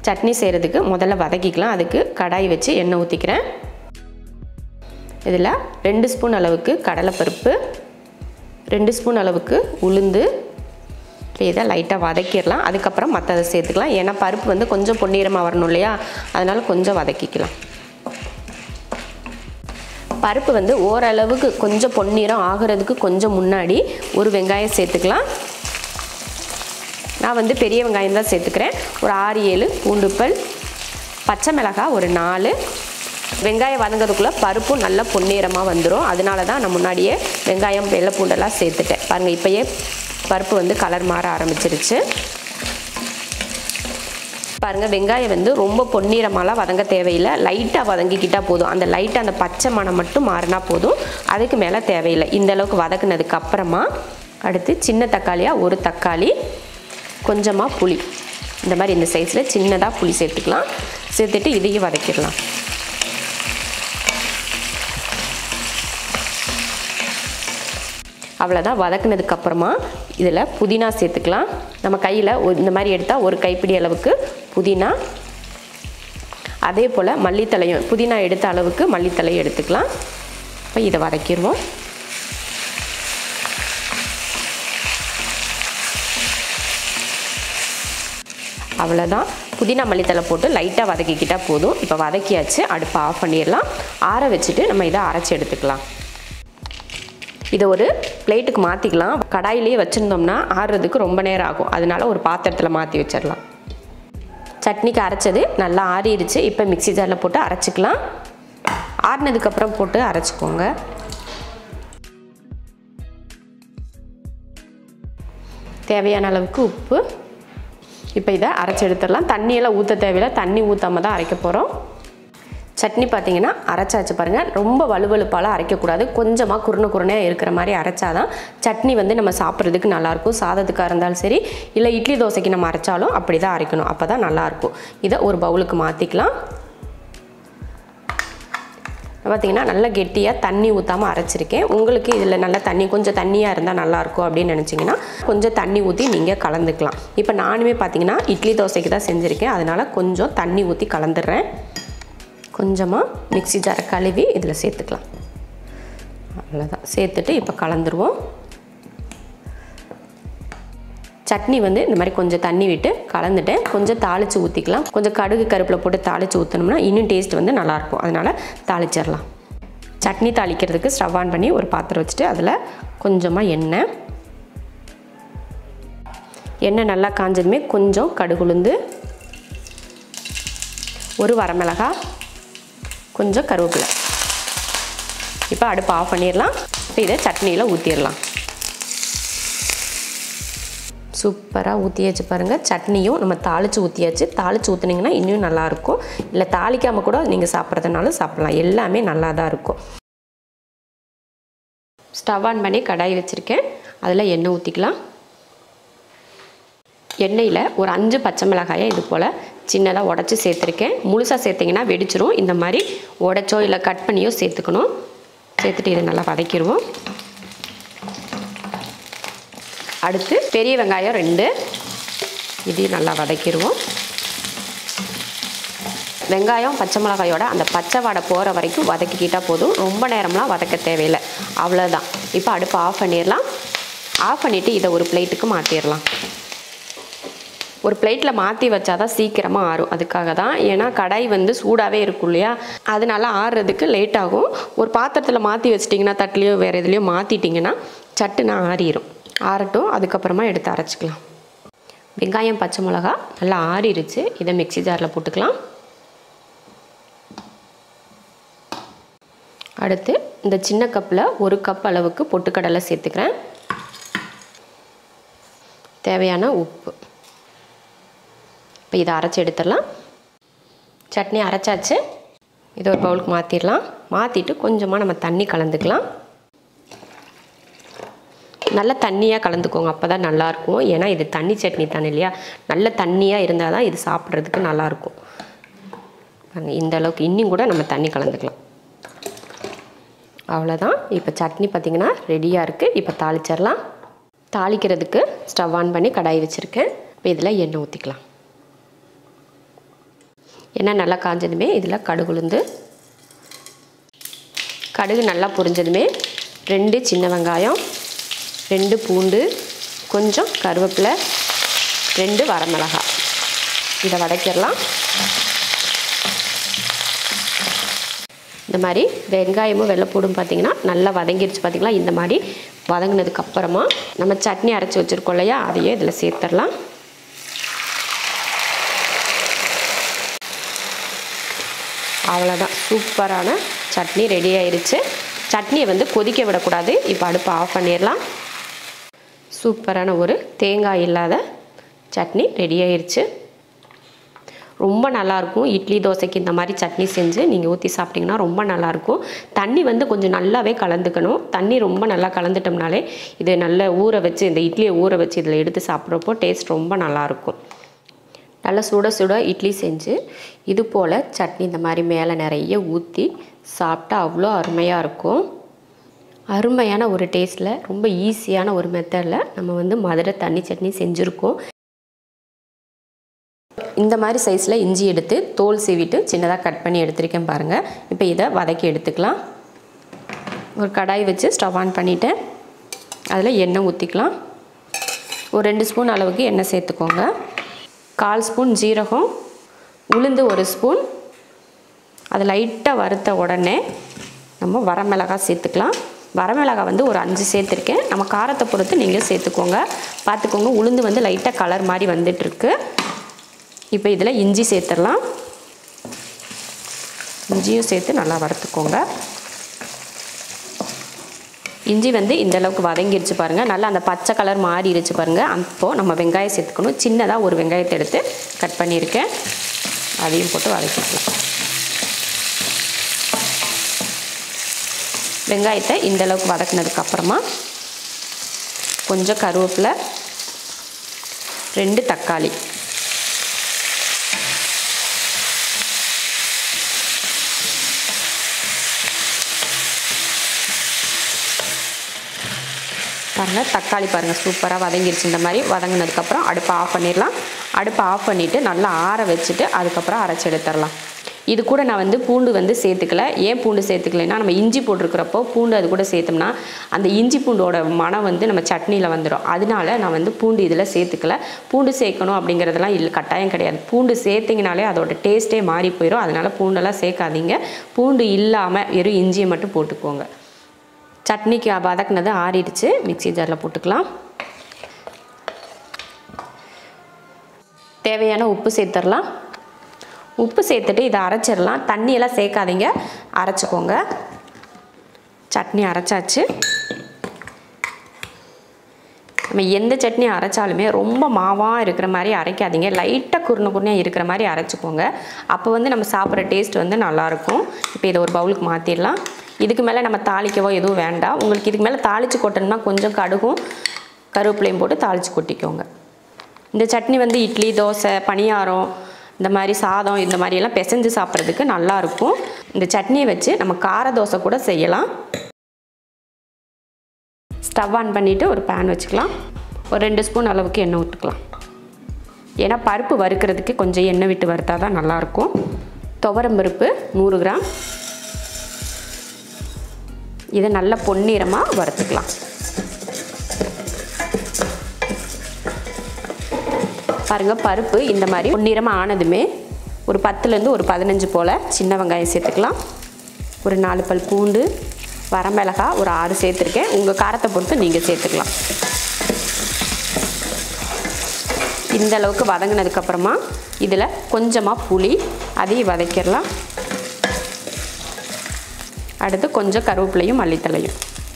சட்னி செய்கிறதுக்கு முதல்ல வதக்கிக்கலாம் அதுக்கு கடாய் வச்சு எண்ணெய் ஊற்றிக்கிறேன் இதில் ரெண்டு ஸ்பூன் அளவுக்கு கடலைப்பருப்பு ரெண்டு ஸ்பூன் அளவுக்கு உளுந்து இப்போ இதை லைட்டாக வதக்கிடலாம் அதுக்கப்புறம் மற்றதை சேர்த்துக்கலாம் ஏன்னா பருப்பு வந்து கொஞ்சம் பொன்னிறமாக வரணும் இல்லையா அதனால் கொஞ்சம் வதக்கிக்கலாம் பருப்பு வந்து ஓரளவுக்கு கொஞ்சம் பொன்னிறம் ஆகிறதுக்கு கொஞ்சம் முன்னாடி ஒரு வெங்காயம் சேர்த்துக்கலாம் நான் வந்து பெரிய வெங்காயம் தான் சேர்த்துக்கிறேன் ஒரு ஆறு ஏழு பூண்டுப்பல் பச்சை மிளகாய் ஒரு நாலு வெங்காயம் வதங்கிறதுக்குள்ளே பருப்பும் நல்லா பொன்னிறமாக வந்துடும் அதனால தான் நான் முன்னாடியே வெங்காயம் வெள்ளை பூண்டெல்லாம் சேர்த்துட்டேன் பாருங்கள் இப்போயே பருப்பு வந்து கலர் மாற ஆரம்பிச்சிருச்சு பாருங்கள் வெங்காயம் வந்து ரொம்ப பொன்னிறமாலாம் வதங்க தேவையில்லை லைட்டாக வதங்கிக்கிட்டால் போதும் அந்த லைட்டாக அந்த பச்சை மணம் மட்டும் மாறினா போதும் அதுக்கு மேலே தேவையில்லை இந்த அளவுக்கு வதக்குனதுக்கு அப்புறமா அடுத்து சின்ன தக்காளியாக ஒரு தக்காளி கொஞ்சமாக புளி இந்த மாதிரி இந்த சைஸில் சின்னதாக புளி சேர்த்துக்கலாம் சேர்த்துட்டு இதையும் வதக்கிடலாம் அவ்வளோதான் வதக்குனதுக்கு அப்புறமா இதில் புதினா சேர்த்துக்கலாம் நம்ம கையில் இந்த மாதிரி எடுத்தால் ஒரு கைப்பிடி அளவுக்கு புதினா அதே போல் மல்லித்தலையும் புதினா எடுத்த அளவுக்கு மல்லித்தலையும் எடுத்துக்கலாம் இப்போ இதை வதக்கிடுவோம் அவ்வளோதான் புதினா மல்லித்தலை போட்டு லைட்டாக வதக்கிக்கிட்டால் போதும் இப்போ வதக்கியாச்சு அடுப்பை ஆஃப் பண்ணிடலாம் ஆற வச்சுட்டு நம்ம இதை அரைச்சி எடுத்துக்கலாம் இதை ஒரு பிளேட்டுக்கு மாற்றிக்கலாம் கடாயிலேயே வச்சுருந்தோம்னா ஆறுறதுக்கு ரொம்ப நேரம் ஆகும் அதனால ஒரு பாத்திரத்தில் மாற்றி வச்சிடலாம் சட்னிக்கு அரைச்சது நல்லா ஆறிடுச்சு இப்போ மிக்ஸி ஜாரில் போட்டு அரைச்சிக்கலாம் ஆறினதுக்கப்புறம் போட்டு அரைச்சிக்கோங்க தேவையான அளவுக்கு உப்பு இப்போ இதை அரைச்சி எடுத்துடலாம் தண்ணியெல்லாம் ஊற்ற தேவையில்லை தண்ணி ஊற்றாம தான் அரைக்க போகிறோம் சட்னி பார்த்தீங்கன்னா அரைச்சாச்சு பாருங்கள் ரொம்ப வலுவலுப்பாலாம் அரைக்கக்கூடாது கொஞ்சமாக குருணை குருணையாக இருக்கிற மாதிரி அரைச்சாதான் சட்னி வந்து நம்ம சாப்பிட்றதுக்கு நல்லாயிருக்கும் சாதத்துக்காக இருந்தாலும் சரி இல்லை இட்லி தோசைக்கு நம்ம அரைச்சாலும் அப்படி தான் அரைக்கணும் அப்போ தான் நல்லாயிருக்கும் இதை ஒரு பவுலுக்கு மாற்றிக்கலாம் பார்த்தீங்கன்னா நல்லா கெட்டியாக தண்ணி ஊற்றாமல் அரைச்சிருக்கேன் உங்களுக்கு இதில் நல்லா தண்ணி கொஞ்சம் தண்ணியாக இருந்தால் நல்லாயிருக்கும் அப்படின்னு நினச்சிங்கன்னா கொஞ்சம் தண்ணி ஊற்றி நீங்கள் கலந்துக்கலாம் இப்போ நானுமே பார்த்தீங்கன்னா இட்லி தோசைக்கு தான் செஞ்சுருக்கேன் அதனால் கொஞ்சம் தண்ணி ஊற்றி கலந்துடுறேன் கொஞ்சமாக மிக்ஸி ஜாரை கழுவி இதில் சேர்த்துக்கலாம் அவ்வளோதான் சேர்த்துட்டு இப்போ கலந்துருவோம் சட்னி வந்து இந்த மாதிரி கொஞ்சம் தண்ணி விட்டு கலந்துட்டேன் கொஞ்சம் தாளித்து ஊற்றிக்கலாம் கொஞ்சம் கடுகு கருப்பில் போட்டு தாளித்து ஊற்றினோம்னா இன்னும் டேஸ்ட் வந்து நல்லாயிருக்கும் அதனால் தாளிச்சிடலாம் சட்னி தாளிக்கிறதுக்கு ஸ்டவ் ஆன் பண்ணி ஒரு பாத்திரம் வச்சுட்டு அதில் கொஞ்சமாக எண்ணெய் எண்ணெய் நல்லா காஞ்சதுமே கொஞ்சம் கடுகுளுந்து ஒரு வரமிளகாய் கொஞ்சம் கருவேப்பிலை இப்போ அடுப்பு ஆஃப் பண்ணிடலாம் இப்போ இதை சட்னியில் ஊற்றிடலாம் சூப்பராக ஊற்றியாச்சு பாருங்கள் சட்னியும் நம்ம தாளித்து ஊற்றியாச்சு தாளித்து ஊற்றுனீங்கன்னா இன்னும் நல்லாயிருக்கும் இல்லை தாளிக்காமல் கூட நீங்கள் சாப்பிட்றதுனாலும் சாப்பிட்லாம் எல்லாமே நல்லா தான் இருக்கும் ஸ்டவ் ஆன் பண்ணி கடாய் வச்சுருக்கேன் அதில் எண்ணெய் ஊற்றிக்கலாம் எண்ணெயில் ஒரு அஞ்சு பச்சை மிளகாயை இது போல் சின்னதாக உடச்சி சேர்த்துருக்கேன் முழுசாக சேர்த்திங்கன்னா வெடிச்சிரும் இந்த மாதிரி உடச்சோ இல்லை கட் பண்ணியோ சேர்த்துக்கணும் சேர்த்துட்டு இதை நல்லா வதக்கிடுவோம் அடுத்து பெரிய வெங்காயம் ரெண்டு இதையும் நல்லா வதக்கிடுவோம் வெங்காயம் பச்சை மிளகாயோட அந்த பச்சை வாடை போகிற வரைக்கும் வதக்கிக்கிட்டால் போதும் ரொம்ப நேரம்லாம் வதக்க தேவையில்லை அவ்வளோதான் இப்போ அடுப்பு ஆஃப் பண்ணிடலாம் ஆஃப் பண்ணிவிட்டு இதை ஒரு பிளேட்டுக்கு மாற்றிடலாம் ஒரு பிளேட்டில் மாற்றி வச்சாதான் சீக்கிரமாக ஆறும் அதுக்காக தான் ஏன்னா கடாய் வந்து சூடாகவே இருக்கும் இல்லையா அதனால ஆறுறதுக்கு லேட் ஆகும் ஒரு பாத்திரத்தில் மாற்றி வச்சிட்டிங்கன்னா தட்டுலையோ வேறு எதுலேயோ மாற்றிட்டிங்கன்னா சட்டுனா ஆறிடும் ஆறட்டும் அதுக்கப்புறமா எடுத்து அரைச்சிக்கலாம் வெங்காயம் பச்சை மிளகா நல்லா ஆறிடுச்சு இதை மிக்ஸி ஜாரில் போட்டுக்கலாம் அடுத்து இந்த சின்ன கப்பில் ஒரு கப் அளவுக்கு பொட்டுக்கடலை சேர்த்துக்கிறேன் தேவையான உப்பு இப்போ இதை அரைச்சி எடுத்துடலாம் சட்னி அரைச்சாச்சு இதை ஒரு பவுலுக்கு மாற்றிடலாம் மாற்றிட்டு கொஞ்சமாக நம்ம தண்ணி கலந்துக்கலாம் நல்ல தண்ணியாக கலந்துக்கோங்க அப்போ தான் நல்லாயிருக்கும் ஏன்னா இது தண்ணி சட்னி தானே இல்லையா நல்ல தண்ணியாக இருந்தால் தான் இது சாப்பிட்றதுக்கு நல்லாயிருக்கும் பாருங்க, இந்த அளவுக்கு இன்னும் கூட நம்ம தண்ணி கலந்துக்கலாம் அவ்வளோதான் இப்போ சட்னி பார்த்திங்கன்னா ரெடியாக இருக்குது இப்போ தாளிச்சிடலாம் தாளிக்கிறதுக்கு ஸ்டவ் ஆன் பண்ணி கடாய் வச்சுருக்கேன் இப்போ இதில் எண்ணெய் ஊற்றிக்கலாம் எண்ணெய் நல்லா காஞ்சதுமே இதில் கடுகு உளுந்து கடுகு நல்லா பொரிஞ்சதுமே ரெண்டு சின்ன வெங்காயம் ரெண்டு பூண்டு கொஞ்சம் கருவேப்பிலை ரெண்டு வரமிளகாய் இதை வதக்கிடலாம் இந்த மாதிரி வெங்காயமும் வெள்ளைப்பூடும் பார்த்தீங்கன்னா நல்லா வதங்கிருச்சு பார்த்தீங்களா இந்த மாதிரி வதங்கினதுக்கு அப்புறமா நம்ம சட்னி அரைச்சி வச்சுருக்கோம் இல்லையா அதையே இதில் சேர்த்துடலாம் அவ்வளோதான் சூப்பரான சட்னி ரெடி ஆயிருச்சு சட்னியை வந்து கொதிக்க விடக்கூடாது இப்போ அடுப்பை ஆஃப் பண்ணிடலாம் சூப்பரான ஒரு தேங்காய் இல்லாத சட்னி ரெடி ஆயிருச்சு ரொம்ப நல்லாயிருக்கும் இட்லி தோசைக்கு இந்த மாதிரி சட்னி செஞ்சு நீங்கள் ஊற்றி சாப்பிட்டிங்கன்னா ரொம்ப நல்லாயிருக்கும் தண்ணி வந்து கொஞ்சம் நல்லாவே கலந்துக்கணும் தண்ணி ரொம்ப நல்லா கலந்துட்டோம்னாலே இது நல்லா ஊற வச்சு இந்த இட்லியை ஊற வச்சு இதில் எடுத்து சாப்பிட்றப்போ டேஸ்ட் ரொம்ப நல்லாயிருக்கும் நல்லா சுட சுட இட்லி செஞ்சு இது போல் சட்னி இந்த மாதிரி மேலே நிறைய ஊற்றி சாப்பிட்டா அவ்வளோ அருமையாக இருக்கும் அருமையான ஒரு டேஸ்ட்டில் ரொம்ப ஈஸியான ஒரு மெத்தடில் நம்ம வந்து மதுரை தண்ணி சட்னி செஞ்சுருக்கோம் இந்த மாதிரி சைஸில் இஞ்சி எடுத்து தோல் சீவிட்டு சின்னதாக கட் பண்ணி எடுத்திருக்கேன் பாருங்கள் இப்போ இதை வதக்கி எடுத்துக்கலாம் ஒரு கடாய் வச்சு ஸ்டவ் ஆன் பண்ணிவிட்டேன் அதில் எண்ணெய் ஊற்றிக்கலாம் ஒரு ரெண்டு ஸ்பூன் அளவுக்கு எண்ணெய் சேர்த்துக்கோங்க கால் ஸ்பூன் ஜீரகம் உளுந்து ஒரு ஸ்பூன் அது லைட்டாக வறுத்த உடனே நம்ம வரமிளகாய் சேர்த்துக்கலாம் வரமிளகாய் வந்து ஒரு அஞ்சு சேர்த்துருக்கேன் நம்ம காரத்தை பொறுத்து நீங்கள் சேர்த்துக்கோங்க பார்த்துக்கோங்க உளுந்து வந்து லைட்டாக கலர் மாதிரி வந்துட்டுருக்கு இப்போ இதில் இஞ்சி சேர்த்துடலாம் இஞ்சியும் சேர்த்து நல்லா வறுத்துக்கோங்க இஞ்சி வந்து இந்த அளவுக்கு வதங்கிருச்சு பாருங்கள் நல்லா அந்த பச்சை கலர் மாறிடுச்சு பாருங்கள் அப்போது நம்ம வெங்காயம் சேர்த்துக்கணும் சின்னதாக ஒரு வெங்காயத்தை எடுத்து கட் பண்ணியிருக்கேன் அதையும் போட்டு வதக்கிக்கலாம் வெங்காயத்தை இந்த அளவுக்கு வதக்குனதுக்கு அப்புறமா கொஞ்சம் கருவேப்பிலை ரெண்டு தக்காளி பாருங்கள் தக்காளி பாருங்கள் சூப்பராக வதங்கிருச்சு இந்த மாதிரி வதங்கினதுக்கப்புறம் அடுப்பை ஆஃப் பண்ணிடலாம் அடுப்பை ஆஃப் பண்ணிவிட்டு நல்லா ஆற வச்சுட்டு அதுக்கப்புறம் அரைச்சி எடுத்துடலாம் இது கூட நான் வந்து பூண்டு வந்து சேர்த்துக்கல ஏன் பூண்டு சேர்த்துக்கலைன்னா நம்ம இஞ்சி போட்டிருக்கிறப்போ பூண்டு அது கூட சேர்த்தோம்னா அந்த இஞ்சி பூண்டோட மனம் வந்து நம்ம சட்னியில் வந்துடும் அதனால நான் வந்து பூண்டு இதில் சேர்த்துக்கல பூண்டு சேர்க்கணும் அப்படிங்கிறதெல்லாம் இல்லை கட்டாயம் கிடையாது பூண்டு சேர்த்திங்கனாலே அதோட டேஸ்ட்டே மாறி போயிடும் அதனால் பூண்டெல்லாம் சேர்க்காதீங்க பூண்டு இல்லாமல் வெறும் இஞ்சியை மட்டும் போட்டுக்கோங்க சட்னிக்கு வதக்குனது ஆறிடுச்சு மிக்ஸி ஜாரில் போட்டுக்கலாம் தேவையான உப்பு சேர்த்துடலாம் உப்பு சேர்த்துட்டு இதை அரைச்சிடலாம் தண்ணியெல்லாம் சேர்க்காதீங்க அரைச்சிக்கோங்க சட்னி அரைச்சாச்சு நம்ம எந்த சட்னி அரைச்சாலுமே ரொம்ப மாவாக இருக்கிற மாதிரி அரைக்காதீங்க லைட்டாக குருணை குருணையாக இருக்கிற மாதிரி அரைச்சிக்கோங்க அப்போ வந்து நம்ம சாப்பிட்ற டேஸ்ட் வந்து நல்லாயிருக்கும் இப்போ இதை ஒரு பவுலுக்கு மாற்றிடலாம் இதுக்கு மேலே நம்ம தாளிக்கவோ எதுவும் வேண்டாம் உங்களுக்கு இதுக்கு மேலே தாளித்து கொட்டணும்னா கொஞ்சம் கடுகும் கருவேப்பிலையும் போட்டு தாளித்து கொட்டிக்கோங்க இந்த சட்னி வந்து இட்லி தோசை பணியாரம் இந்த மாதிரி சாதம் இந்த மாதிரியெல்லாம் பிசைஞ்சு சாப்பிட்றதுக்கு நல்லாயிருக்கும் இந்த சட்னியை வச்சு நம்ம கார தோசை கூட செய்யலாம் ஸ்டவ் ஆன் பண்ணிவிட்டு ஒரு பேன் வச்சுக்கலாம் ஒரு ரெண்டு ஸ்பூன் அளவுக்கு எண்ணெய் விட்டுக்கலாம் ஏன்னா பருப்பு வறுக்கிறதுக்கு கொஞ்சம் எண்ணெய் விட்டு வறுத்தா தான் நல்லாயிருக்கும் துவரம் பருப்பு நூறு கிராம் இதை நல்லா பொன்னிறமாக வறுத்துக்கலாம் பாருங்கள் பருப்பு இந்த மாதிரி பொன்னிறமாக ஆனதுமே ஒரு பத்துலேருந்து ஒரு பதினஞ்சு போல் சின்ன வெங்காயம் சேர்த்துக்கலாம் ஒரு நாலு பல் பூண்டு வரமிளகாய் ஒரு ஆறு சேர்த்துருக்கேன் உங்கள் காரத்தை பொறுத்து நீங்கள் சேர்த்துக்கலாம் இந்த அளவுக்கு வதங்கினதுக்கப்புறமா இதில் கொஞ்சமாக புளி அதையும் வதக்கிடலாம் அடுத்து கொஞ்சம் கருவேப்பிலையும் மல்லித்தலையும்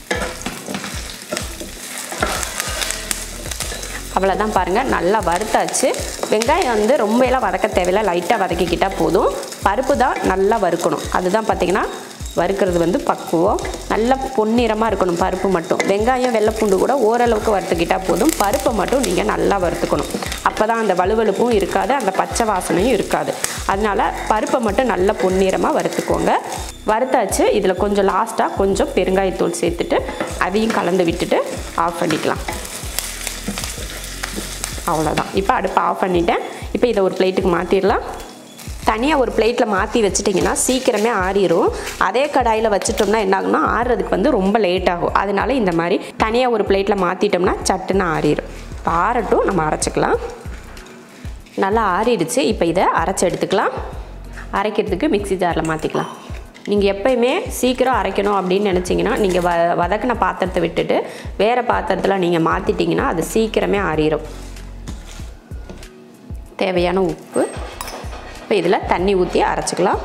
அவ்வளோதான் பாருங்கள் நல்லா வறுத்தாச்சு வெங்காயம் வந்து ரொம்ப எல்லாம் வதக்க தேவையில்லை லைட்டாக வதக்கிக்கிட்டால் போதும் பருப்பு தான் நல்லா வறுக்கணும் அதுதான் பார்த்திங்கன்னா வறுக்கிறது வந்து பக்குவம் நல்லா பொன்னிறமாக இருக்கணும் பருப்பு மட்டும் வெங்காயம் வெள்ளைப்பூண்டு கூட ஓரளவுக்கு வறுத்துக்கிட்டால் போதும் பருப்பை மட்டும் நீங்கள் நல்லா வறுத்துக்கணும் அப்போ தான் அந்த வலுவலுப்பும் இருக்காது அந்த பச்சை வாசனையும் இருக்காது அதனால் பருப்பை மட்டும் நல்லா பொன்னிறமாக வறுத்துக்கோங்க வறுத்தாச்சு இதில் கொஞ்சம் லாஸ்ட்டாக கொஞ்சம் பெருங்காயத்தூள் சேர்த்துட்டு அதையும் கலந்து விட்டுட்டு ஆஃப் பண்ணிக்கலாம் அவ்வளோதான் இப்போ அடுப்பை ஆஃப் பண்ணிட்டேன் இப்போ இதை ஒரு பிளேட்டுக்கு மாற்றிடலாம் தனியாக ஒரு பிளேட்டில் மாற்றி வச்சிட்டிங்கன்னா சீக்கிரமே ஆறிடும் அதே கடாயில் வச்சிட்டோம்னா என்ன ஆகும்னா ஆறுறதுக்கு வந்து ரொம்ப லேட் ஆகும் அதனால இந்த மாதிரி தனியாக ஒரு பிளேட்டில் மாற்றிட்டோம்னா சட்டுன்னு ஆறிடும் இப்போ ஆறட்டும் நம்ம அரைச்சிக்கலாம் நல்லா ஆறிடுச்சு இப்போ இதை அரைச்சி எடுத்துக்கலாம் அரைக்கிறதுக்கு மிக்ஸி ஜாரில் மாற்றிக்கலாம் நீங்கள் எப்பயுமே சீக்கிரம் அரைக்கணும் அப்படின்னு நினச்சிங்கன்னா நீங்கள் வ வதக்கின பாத்திரத்தை விட்டுட்டு வேறு பாத்திரத்தில் நீங்கள் மாற்றிட்டிங்கன்னா அது சீக்கிரமே ஆறிடும் தேவையான உப்பு இப்போ இதில் தண்ணி ஊற்றி அரைச்சிக்கலாம்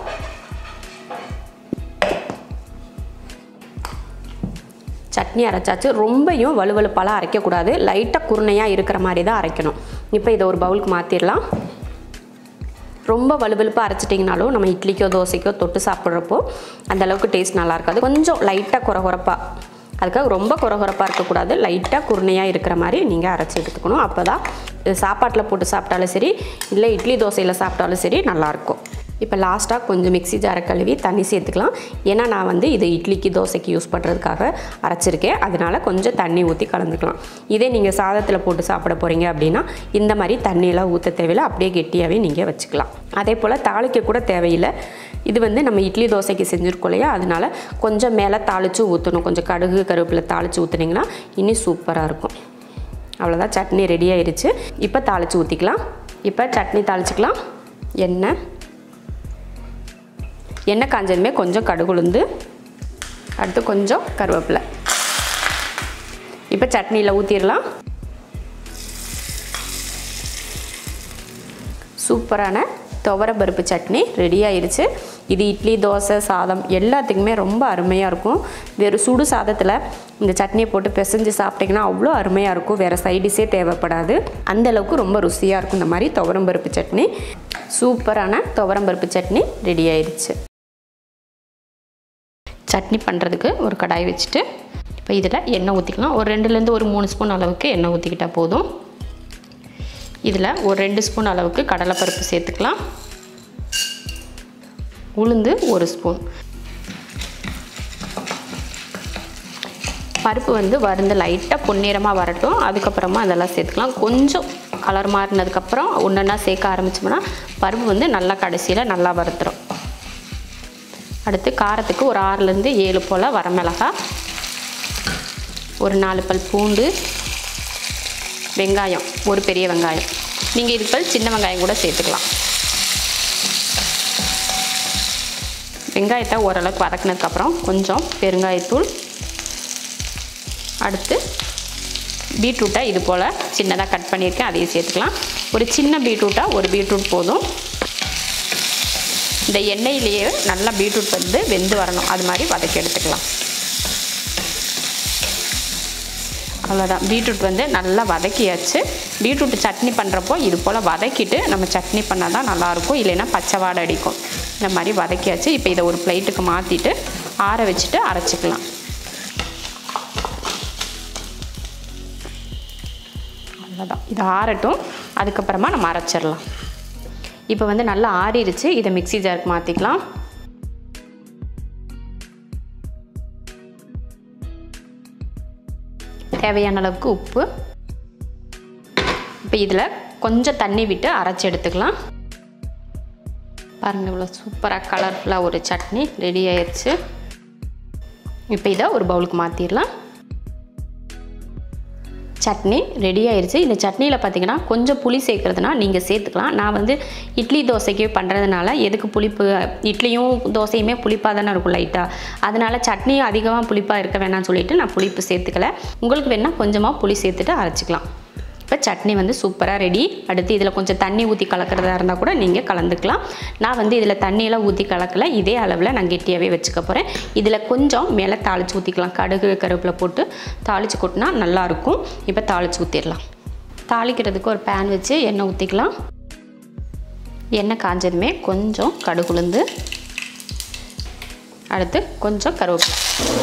சட்னி அரைச்சாச்சு ரொம்பையும் வலுவலுப்பாலாம் அரைக்கக்கூடாது லைட்டாக குருணையாக இருக்கிற மாதிரி தான் அரைக்கணும் இப்போ இதை ஒரு பவுலுக்கு மாற்றிடலாம் ரொம்ப வலுவலுப்பாக அரைச்சிட்டிங்கனாலும் நம்ம இட்லிக்கோ தோசைக்கோ தொட்டு சாப்பிட்றப்போ அந்த அளவுக்கு டேஸ்ட் நல்லா இருக்காது கொஞ்சம் லைட்டாக குறகுறப்பாக அதுக்காக ரொம்ப குறகுறப்பாக இருக்கக்கூடாது லைட்டாக குருணையாக இருக்கிற மாதிரி நீங்கள் அரைச்சி எடுத்துக்கணும் அப்போ தான் சாப்பாட்டில் போட்டு சாப்பிட்டாலும் சரி இல்லை இட்லி தோசையில் சாப்பிட்டாலும் சரி நல்லாயிருக்கும் இப்போ லாஸ்ட்டாக கொஞ்சம் மிக்ஸி ஜாரை கழுவி தண்ணி சேர்த்துக்கலாம் ஏன்னா நான் வந்து இது இட்லிக்கு தோசைக்கு யூஸ் பண்ணுறதுக்காக அரைச்சிருக்கேன் அதனால் கொஞ்சம் தண்ணி ஊற்றி கலந்துக்கலாம் இதே நீங்கள் சாதத்தில் போட்டு சாப்பிட போகிறீங்க அப்படின்னா இந்த மாதிரி தண்ணியெல்லாம் ஊற்ற தேவையில்லை அப்படியே கெட்டியாகவே நீங்கள் வச்சுக்கலாம் அதே போல் தாளிக்க கூட தேவையில்லை இது வந்து நம்ம இட்லி தோசைக்கு செஞ்சுருக்கோம் இல்லையா அதனால கொஞ்சம் மேலே தாளித்து ஊற்றணும் கொஞ்சம் கடுகு கருவேப்பிலை தாளித்து ஊற்றுனீங்கன்னா இன்னும் சூப்பராக இருக்கும் அவ்வளோதான் சட்னி ரெடி ஆயிடுச்சு இப்போ தாளித்து ஊற்றிக்கலாம் இப்போ சட்னி தாளிச்சிக்கலாம் எண்ணெய் எண்ணெய் காஞ்சதுமே கொஞ்சம் கடுகுளுந்து அடுத்து கொஞ்சம் கருவேப்பிலை இப்போ சட்னியில் ஊற்றிடலாம் சூப்பரான துவர பருப்பு சட்னி ரெடி ஆயிடுச்சு இது இட்லி தோசை சாதம் எல்லாத்துக்குமே ரொம்ப அருமையாக இருக்கும் வெறும் சுடு சாதத்தில் இந்த சட்னியை போட்டு பிசைஞ்சு சாப்பிட்டிங்கன்னா அவ்வளோ அருமையாக இருக்கும் வேறு சைடிஷே தேவைப்படாது அந்த அளவுக்கு ரொம்ப ருசியாக இருக்கும் இந்த மாதிரி துவரம் பருப்பு சட்னி சூப்பரான துவரம் பருப்பு சட்னி ரெடி ஆயிடுச்சு சட்னி பண்ணுறதுக்கு ஒரு கடாய் வச்சுட்டு இப்போ இதில் எண்ணெய் ஊற்றிக்கலாம் ஒரு ரெண்டுலேருந்து ஒரு மூணு ஸ்பூன் அளவுக்கு எண்ணெய் ஊற்றிக்கிட்டால் போதும் இதில் ஒரு ரெண்டு ஸ்பூன் அளவுக்கு கடலைப்பருப்பு சேர்த்துக்கலாம் உளுந்து ஒரு ஸ்பூன் பருப்பு வந்து வறுந்து லைட்டாக பொன்னிறமாக வரட்டும் அதுக்கப்புறமா அதெல்லாம் சேர்த்துக்கலாம் கொஞ்சம் கலர் மாறினதுக்கப்புறம் ஒன்றா சேர்க்க ஆரம்பிச்சோம்னா பருப்பு வந்து நல்லா கடைசியில் நல்லா வறுத்துரும் அடுத்து காரத்துக்கு ஒரு ஆறுலேருந்து ஏழு போல் வரமிளகாய் ஒரு நாலு பல் பூண்டு வெங்காயம் ஒரு பெரிய வெங்காயம் நீங்கள் இதுக்கு பதில் சின்ன வெங்காயம் கூட சேர்த்துக்கலாம் வெங்காயத்தை ஓரளவுக்கு வதக்கினதுக்கப்புறம் கொஞ்சம் பெருங்காயத்தூள் அடுத்து பீட்ரூட்டை இது போல் சின்னதாக கட் பண்ணியிருக்கேன் அதையும் சேர்த்துக்கலாம் ஒரு சின்ன பீட்ரூட்டாக ஒரு பீட்ரூட் போதும் இந்த எண்ணெயிலேயே நல்லா பீட்ரூட் வந்து வெந்து வரணும் அது மாதிரி வதக்கி எடுத்துக்கலாம் அவ்வளோதான் பீட்ரூட் வந்து நல்லா வதக்கியாச்சு பீட்ரூட் சட்னி பண்ணுறப்போ இது போல் வதக்கிட்டு நம்ம சட்னி பண்ணால் தான் நல்லாயிருக்கும் இல்லைன்னா பச்சை வாடை அடிக்கும் இந்த மாதிரி வதக்கியாச்சு இப்போ இதை ஒரு பிளேட்டுக்கு மாற்றிட்டு ஆற வச்சுட்டு அரைச்சிக்கலாம் அவ்வளோதான் இது ஆறட்டும் அதுக்கப்புறமா நம்ம அரைச்சிடலாம் இப்போ வந்து நல்லா ஆறிடுச்சு இதை மிக்ஸி ஜாருக்கு மாற்றிக்கலாம் தேவையான அளவுக்கு உப்பு இப்போ இதில் கொஞ்சம் தண்ணி விட்டு அரைச்சி எடுத்துக்கலாம் பாருங்கள் இவ்வளோ சூப்பராக கலர்ஃபுல்லாக ஒரு சட்னி ரெடி ஆயிடுச்சு இப்போ இதை ஒரு பவுலுக்கு மாற்றிடலாம் சட்னி ரெடி ஆயிடுச்சு இந்த சட்னியில் பார்த்தீங்கன்னா கொஞ்சம் புளி சேர்க்குறதுனா நீங்கள் சேர்த்துக்கலாம் நான் வந்து இட்லி தோசைக்கு பண்ணுறதுனால எதுக்கு புளிப்பு இட்லியும் தோசையுமே புளிப்பாக தானே இருக்கும் லைட்டாக அதனால் சட்னியும் அதிகமாக புளிப்பாக இருக்க வேணாம்னு சொல்லிட்டு நான் புளிப்பு சேர்த்துக்கல உங்களுக்கு வேணால் கொஞ்சமாக புளி சேர்த்துட்டு அரைச்சிக்கலாம் இப்போ சட்னி வந்து சூப்பராக ரெடி அடுத்து இதில் கொஞ்சம் தண்ணி ஊற்றி கலக்கிறதா இருந்தால் கூட நீங்கள் கலந்துக்கலாம் நான் வந்து இதில் தண்ணியெல்லாம் ஊற்றி கலக்கல இதே அளவில் நான் கெட்டியாகவே வச்சுக்க போகிறேன் இதில் கொஞ்சம் மேலே தாளித்து ஊற்றிக்கலாம் கடுகு கருவேப்பிலை போட்டு தாளித்து கொட்டினா நல்லாயிருக்கும் இப்போ தாளித்து ஊற்றிடலாம் தாளிக்கிறதுக்கு ஒரு பேன் வச்சு எண்ணெய் ஊற்றிக்கலாம் எண்ணெய் காஞ்சதுமே கொஞ்சம் கடுகுளுந்து அடுத்து கொஞ்சம் கருவேப்பிலை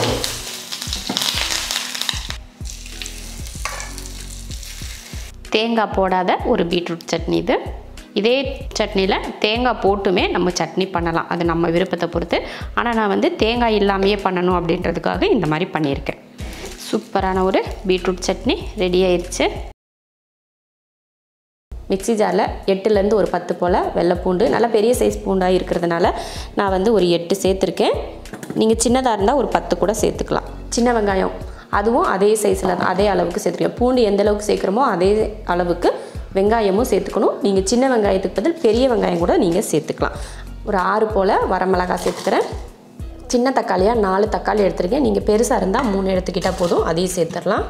தேங்காய் போடாத ஒரு பீட்ரூட் சட்னி இது இதே சட்னியில் தேங்காய் போட்டுமே நம்ம சட்னி பண்ணலாம் அது நம்ம விருப்பத்தை பொறுத்து ஆனால் நான் வந்து தேங்காய் இல்லாமையே பண்ணணும் அப்படின்றதுக்காக இந்த மாதிரி பண்ணியிருக்கேன் சூப்பரான ஒரு பீட்ரூட் சட்னி ரெடி ஆயிடுச்சு மிக்ஸி ஜாரில் எட்டுலேருந்து ஒரு பத்து போல் வெள்ளைப்பூண்டு நல்லா பெரிய சைஸ் பூண்டாக இருக்கிறதுனால நான் வந்து ஒரு எட்டு சேர்த்துருக்கேன் நீங்கள் சின்னதாக இருந்தால் ஒரு பத்து கூட சேர்த்துக்கலாம் சின்ன வெங்காயம் அதுவும் அதே சைஸில் தான் அதே அளவுக்கு சேர்த்துருக்கேன் பூண்டு எந்த அளவுக்கு சேர்க்குறோமோ அதே அளவுக்கு வெங்காயமும் சேர்த்துக்கணும் நீங்கள் சின்ன வெங்காயத்துக்கு பதில் பெரிய வெங்காயம் கூட நீங்கள் சேர்த்துக்கலாம் ஒரு ஆறு போல் வரமிளகாய் சேர்த்துக்கிறேன் சின்ன தக்காளியாக நாலு தக்காளி எடுத்துருக்கேன் நீங்கள் பெருசாக இருந்தால் மூணு எடுத்துக்கிட்டால் போதும் அதையும் சேர்த்துடலாம்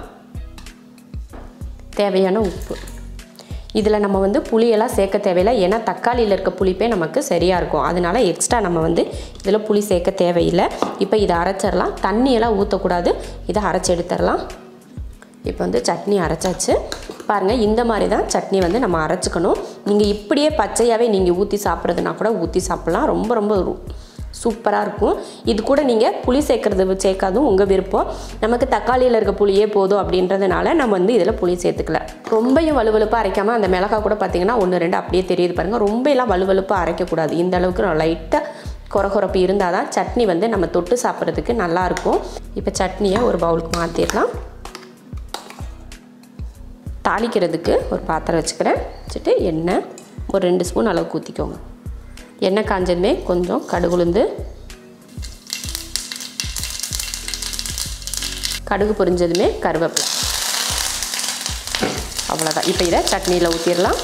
தேவையான உப்பு இதில் நம்ம வந்து புளியெல்லாம் சேர்க்க தேவையில்லை ஏன்னா தக்காளியில் இருக்க புளிப்பே நமக்கு சரியாக இருக்கும் அதனால எக்ஸ்ட்ரா நம்ம வந்து இதில் புளி சேர்க்க தேவையில்லை இப்போ இதை அரைச்சிடலாம் தண்ணியெல்லாம் ஊற்றக்கூடாது இதை அரைச்சி எடுத்துடலாம் இப்போ வந்து சட்னி அரைச்சாச்சு பாருங்கள் இந்த மாதிரி தான் சட்னி வந்து நம்ம அரைச்சிக்கணும் நீங்கள் இப்படியே பச்சையாகவே நீங்கள் ஊற்றி சாப்பிட்றதுனா கூட ஊற்றி சாப்பிட்லாம் ரொம்ப ரொம்ப ரு- சூப்பராக இருக்கும் இது கூட நீங்கள் புளி சேர்க்குறது சேர்க்காதும் உங்கள் விருப்பம் நமக்கு தக்காளியில் இருக்க புளியே போதும் அப்படின்றதுனால நம்ம வந்து இதில் புளி சேர்த்துக்கல ரொம்பையும் வலுவலுப்பாக அரைக்காமல் அந்த மிளகா கூட பார்த்தீங்கன்னா ஒன்று ரெண்டு அப்படியே தெரியுது பாருங்கள் ரொம்ப எல்லாம் வலுவலுப்பாக அரைக்கக்கூடாது இந்த அளவுக்கு லைட்டாக கொரகொரப்பு இருந்தால் தான் சட்னி வந்து நம்ம தொட்டு சாப்பிட்றதுக்கு நல்லாயிருக்கும் இப்போ சட்னியை ஒரு பவுலுக்கு மாற்றிடலாம் தாளிக்கிறதுக்கு ஒரு பாத்திரம் வச்சுக்கிறேன் வச்சுட்டு எண்ணெய் ஒரு ரெண்டு ஸ்பூன் அளவுக்கு ஊற்றிக்கோங்க எண்ணெய் காஞ்சதுமே கொஞ்சம் கடுகுளுந்து கடுகு பொரிஞ்சதுமே கருவேப்பிலை அவ்வளோதான் இப்போ இதை சட்னியில் ஊற்றிடலாம்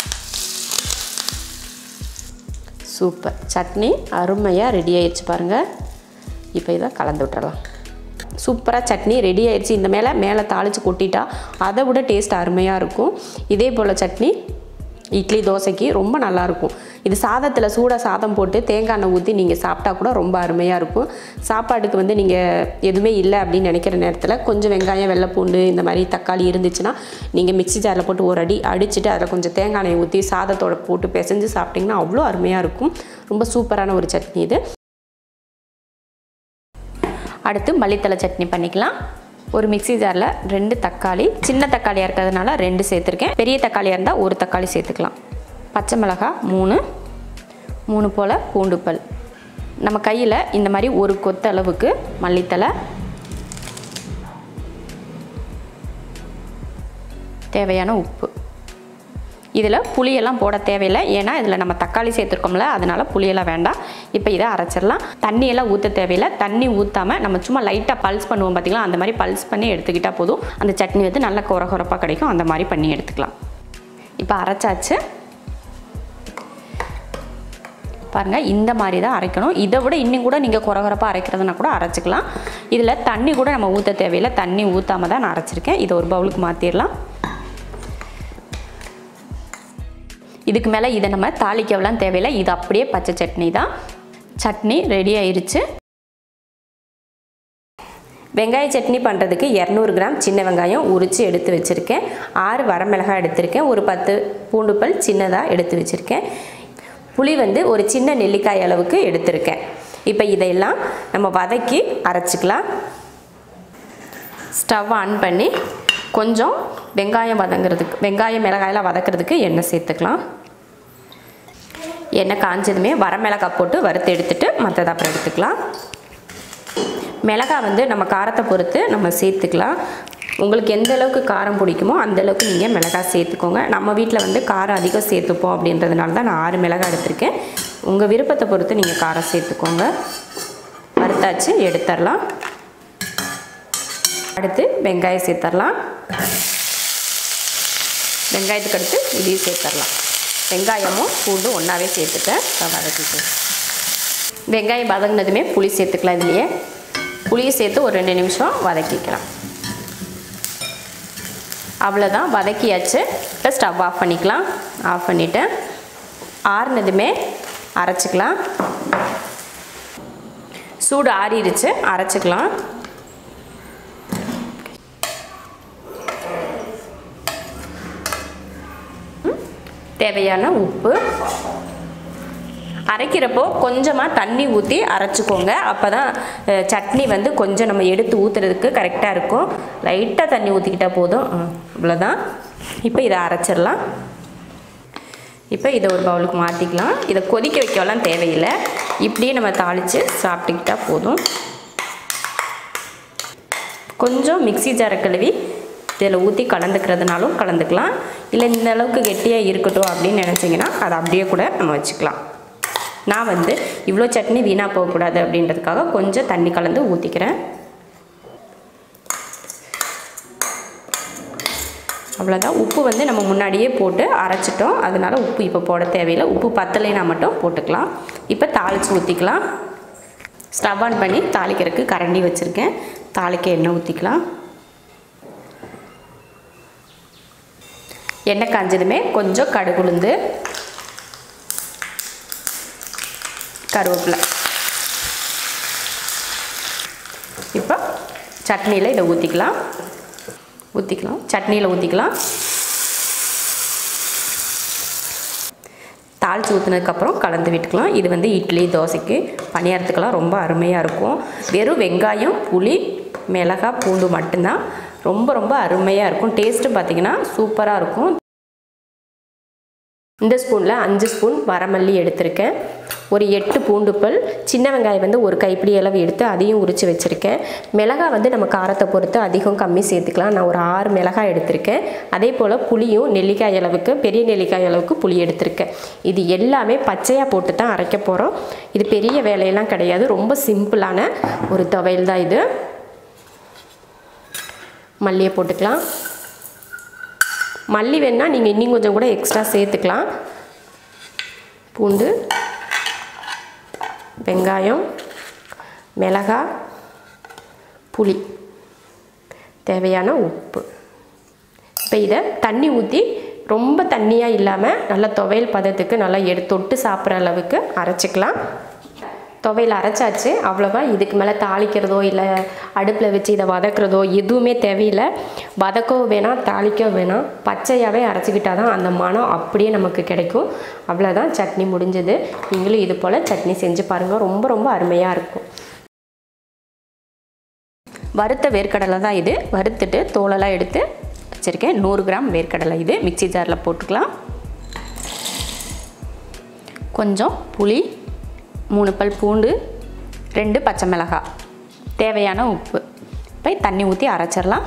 சூப்பர் சட்னி அருமையாக ரெடி ஆயிடுச்சு பாருங்கள் இப்போ இதை கலந்து விட்டுறலாம் சூப்பராக சட்னி ரெடி ஆயிடுச்சு இந்த மேலே மேலே தாளித்து கொட்டிட்டா அதை விட டேஸ்ட் அருமையாக இருக்கும் இதே போல் சட்னி இட்லி தோசைக்கு ரொம்ப நல்லாயிருக்கும் இது சாதத்தில் சூடாக சாதம் போட்டு தேங்காய் எண்ணெய் ஊற்றி நீங்கள் சாப்பிட்டா கூட ரொம்ப அருமையாக இருக்கும் சாப்பாட்டுக்கு வந்து நீங்கள் எதுவுமே இல்லை அப்படின்னு நினைக்கிற நேரத்தில் கொஞ்சம் வெங்காயம் வெள்ளைப்பூண்டு இந்த மாதிரி தக்காளி இருந்துச்சுன்னா நீங்கள் மிக்ஸி ஜாரில் போட்டு ஒரு அடி அடிச்சுட்டு அதில் கொஞ்சம் தேங்காய் எண்ணெய் ஊற்றி சாதத்தோட போட்டு பிசைஞ்சு சாப்பிட்டிங்கன்னா அவ்வளோ அருமையாக இருக்கும் ரொம்ப சூப்பரான ஒரு சட்னி இது அடுத்து மல்லித்தலை சட்னி பண்ணிக்கலாம் ஒரு மிக்ஸி ஜாரில் ரெண்டு தக்காளி சின்ன தக்காளியாக இருக்கிறதுனால ரெண்டு சேர்த்துருக்கேன் பெரிய தக்காளியாக இருந்தால் ஒரு தக்காளி சேர்த்துக்கலாம் பச்சை மிளகாய் மூணு மூணு போல் பூண்டு பல் நம்ம கையில் இந்த மாதிரி ஒரு கொத்த அளவுக்கு மல்லித்தலை தேவையான உப்பு இதில் புளியெல்லாம் போட தேவையில்லை ஏன்னா இதில் நம்ம தக்காளி சேர்த்துருக்கோம்ல அதனால் புளியெல்லாம் வேண்டாம் இப்போ இதை அரைச்சிடலாம் தண்ணியெல்லாம் ஊற்ற தேவையில்லை தண்ணி ஊற்றாமல் நம்ம சும்மா லைட்டாக பல்ஸ் பண்ணுவோம் பார்த்தீங்களா அந்த மாதிரி பல்ஸ் பண்ணி எடுத்துக்கிட்டால் போதும் அந்த சட்னி வந்து நல்ல குறை குறைப்பாக கிடைக்கும் அந்த மாதிரி பண்ணி எடுத்துக்கலாம் இப்போ அரைச்சாச்சு பாருங்கள் இந்த மாதிரி தான் அரைக்கணும் இதை விட இன்னும் கூட நீங்கள் குறகுறப்பாக அரைக்கிறதுனா கூட அரைச்சிக்கலாம் இதில் தண்ணி கூட நம்ம ஊற்ற தேவையில்லை தண்ணி ஊற்றாம தான் நான் அரைச்சிருக்கேன் இதை ஒரு பவுலுக்கு மாற்றிடலாம் இதுக்கு மேலே இதை நம்ம தாளிக்கவெல்லாம் தேவையில்லை இது அப்படியே பச்சை சட்னி தான் சட்னி ரெடி ஆயிருச்சு வெங்காய சட்னி பண்ணுறதுக்கு இரநூறு கிராம் சின்ன வெங்காயம் உரித்து எடுத்து வச்சுருக்கேன் ஆறு வரமிளகாய் எடுத்திருக்கேன் ஒரு பத்து பூண்டு பல் சின்னதாக எடுத்து வச்சுருக்கேன் புளி வந்து ஒரு சின்ன நெல்லிக்காய் அளவுக்கு எடுத்திருக்கேன் இப்போ இதையெல்லாம் நம்ம வதக்கி அரைச்சிக்கலாம் ஸ்டவ் ஆன் பண்ணி கொஞ்சம் வெங்காயம் வதங்கிறதுக்கு வெங்காயம் மிளகாயெல்லாம் வதக்கிறதுக்கு எண்ணெய் சேர்த்துக்கலாம் எண்ணெய் காஞ்சதுமே வரமிளகாய் போட்டு வறுத்து எடுத்துட்டு மற்றதை அப்புறம் எடுத்துக்கலாம் மிளகாய் வந்து நம்ம காரத்தை பொறுத்து நம்ம சேர்த்துக்கலாம் உங்களுக்கு எந்த அளவுக்கு காரம் பிடிக்குமோ அந்த அளவுக்கு நீங்கள் மிளகாய் சேர்த்துக்கோங்க நம்ம வீட்டில் வந்து காரம் அதிகம் சேர்த்துப்போம் அப்படின்றதுனால தான் நான் ஆறு மிளகாய் எடுத்திருக்கேன் உங்கள் விருப்பத்தை பொறுத்து நீங்கள் காரம் சேர்த்துக்கோங்க வறுத்தாச்சு எடுத்துடலாம் அடுத்து வெங்காயம் சேர்த்துடலாம் வெங்காயத்துக்கு அடுத்து இதையும் சேர்த்துடலாம் வெங்காயமும் பூண்டும் ஒன்றாவே சேர்த்துட்டேன் வதக்கிட்டு வெங்காயம் வதங்கினதுமே புளி சேர்த்துக்கலாம் இதுலேயே புளியை சேர்த்து ஒரு ரெண்டு நிமிஷம் வதக்கிக்கலாம் அவ்வளோதான் வதக்கியாச்சு இப்போ ஸ்டவ் ஆஃப் பண்ணிக்கலாம் ஆஃப் பண்ணிவிட்டு ஆறுனதுமே அரைச்சிக்கலாம் சூடு ஆறிடுச்சு அரைச்சிக்கலாம் தேவையான உப்பு அரைக்கிறப்போ கொஞ்சமாக தண்ணி ஊற்றி அரைச்சிக்கோங்க அப்போ தான் அஹ், சட்னி வந்து கொஞ்சம் நம்ம எடுத்து ஊற்றுறதுக்கு கரெக்டாக இருக்கும் லைட்டாக தண்ணி ஊற்றிக்கிட்டால் போதும் ஆ, இவ்வளோதான் இப்போ இதை அரைச்சிடலாம் இப்போ இதை ஒரு பவுலுக்கு மாற்றிக்கலாம் இதை கொதிக்க வைக்கலாம் தேவையில்லை இப்படியே நம்ம தாளித்து சாப்பிட்டுக்கிட்டா போதும் கொஞ்சம் மிக்ஸி ஜாரை கழுவி இதில் ஊற்றி கலந்துக்கிறதுனாலும் கலந்துக்கலாம் இல்லை இந்த அளவுக்கு கெட்டியாக இருக்கட்டும் அப்படின்னு நினச்சிங்கன்னா அதை அப்படியே கூட நம்ம வச்சுக்கலாம் நான் வந்து இவ்வளோ சட்னி வீணாக போகக்கூடாது அப்படின்றதுக்காக கொஞ்சம் தண்ணி கலந்து ஊற்றிக்கிறேன் அவ்வளோதான் உப்பு வந்து நம்ம முன்னாடியே போட்டு அரைச்சிட்டோம் அதனால உப்பு இப்போ போட தேவையில்லை உப்பு பத்தலைனா மட்டும் போட்டுக்கலாம் இப்போ தாளித்து ஊற்றிக்கலாம் ஸ்டவ் ஆன் பண்ணி தாளிக்கிறதுக்கு கரண்டி வச்சுருக்கேன் தாளிக்க எண்ணெய் ஊற்றிக்கலாம் எண்ணெய் காஞ்சதுமே கொஞ்சம் கடுகுளுந்து கருவேப்பிலை இப்போ சட்னியில் இதை ஊற்றிக்கலாம் ஊற்றிக்கலாம் சட்னியில் ஊற்றிக்கலாம் தாளித்து ஊற்றினதுக்கப்புறம் கலந்து விட்டுக்கலாம் இது வந்து இட்லி தோசைக்கு பணியாரத்துக்கெல்லாம் ரொம்ப அருமையாக இருக்கும் வெறும் வெங்காயம் புளி மிளகாய் பூண்டு மட்டும்தான் ரொம்ப ரொம்ப அருமையாக இருக்கும் டேஸ்ட்டு பார்த்திங்கன்னா சூப்பராக இருக்கும் இந்த ஸ்பூனில் அஞ்சு ஸ்பூன் வரமல்லி எடுத்திருக்கேன் ஒரு எட்டு பூண்டு பல் சின்ன வெங்காயம் வந்து ஒரு கைப்பிடி அளவு எடுத்து அதையும் உரித்து வச்சுருக்கேன் மிளகாய் வந்து நம்ம காரத்தை பொறுத்து அதிகம் கம்மி சேர்த்துக்கலாம் நான் ஒரு ஆறு மிளகாய் எடுத்திருக்கேன் அதே போல் புளியும் நெல்லிக்காய் அளவுக்கு பெரிய நெல்லிக்காய் அளவுக்கு புளி எடுத்திருக்கேன் இது எல்லாமே பச்சையாக போட்டு தான் அரைக்க போகிறோம் இது பெரிய வேலையெல்லாம் கிடையாது ரொம்ப சிம்பிளான ஒரு துவையல் தான் இது மல்லியை போட்டுக்கலாம் மல்லி வேணால் நீங்கள் இன்னும் கொஞ்சம் கூட எக்ஸ்ட்ரா சேர்த்துக்கலாம் பூண்டு வெங்காயம் மிளகாய் புளி தேவையான உப்பு இப்போ இதை தண்ணி ஊற்றி ரொம்ப தண்ணியாக இல்லாமல் நல்லா துவையல் பதத்துக்கு நல்லா எடு தொட்டு சாப்பிட்ற அளவுக்கு அரைச்சிக்கலாம் துவையில் அரைச்சாச்சு அவ்வளோவா இதுக்கு மேலே தாளிக்கிறதோ இல்லை அடுப்பில் வச்சு இதை வதக்குறதோ எதுவுமே தேவையில்லை வதக்கவும் வேணாம் தாளிக்கவும் வேணாம் பச்சையாகவே அரைச்சிக்கிட்டால் தான் அந்த மனம் அப்படியே நமக்கு கிடைக்கும் அவ்வளோதான் சட்னி முடிஞ்சது நீங்களும் இது போல் சட்னி செஞ்சு பாருங்கள் ரொம்ப ரொம்ப அருமையாக இருக்கும் வறுத்த வேர்க்கடலை தான் இது வறுத்துட்டு தோலெல்லாம் எடுத்து வச்சுருக்கேன் நூறு கிராம் வேர்க்கடலை இது மிக்சி ஜாரில் போட்டுக்கலாம் கொஞ்சம் புளி மூணு பல் பூண்டு ரெண்டு பச்சை மிளகாய் தேவையான உப்பு இப்போ தண்ணி ஊற்றி அரைச்சிடலாம்